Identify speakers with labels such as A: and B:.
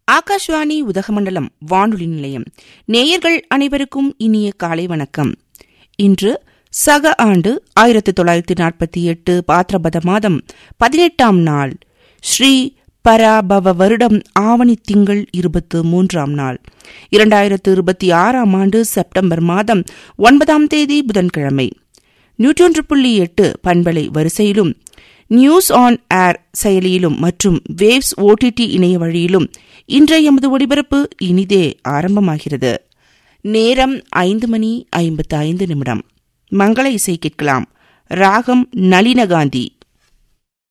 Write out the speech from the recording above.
A: ஆகாஷ்வாணி உதகமண்டலம் வானொலி நிலையம் நேயர்கள் அனைவருக்கும் இனிய காலை வணக்கம் இன்று சக ஆண்டு ஆயிரத்தி தொள்ளாயிரத்தி நாற்பத்தி எட்டு பாத்திரபத மாதம் பதினெட்டாம் நாள் ஸ்ரீ பராபவ வருடம் ஆவணி திங்கள் இருபத்து மூன்றாம் நாள் இரண்டாயிரத்து இருபத்தி ஆறாம் ஆண்டு செப்டம்பர் மாதம் ஒன்பதாம் தேதி புதன்கிழமை நூற்றொன்று புள்ளி எட்டு பண்பலை வரிசையிலும் நியூஸ் ஆன் ஏர் செயலியிலும் மற்றும் வேவ்ஸ் ஓடிடி இணைய வழியிலும் இன்றைய எமது ஒளிபரப்பு இனிதே ஆரம்பமாகிறது நேரம் ஐந்து மணி ஐம்பத்து ஐந்து நிமிடம் மங்கள இசை கேட்கலாம் ராகம் நளினகாந்தி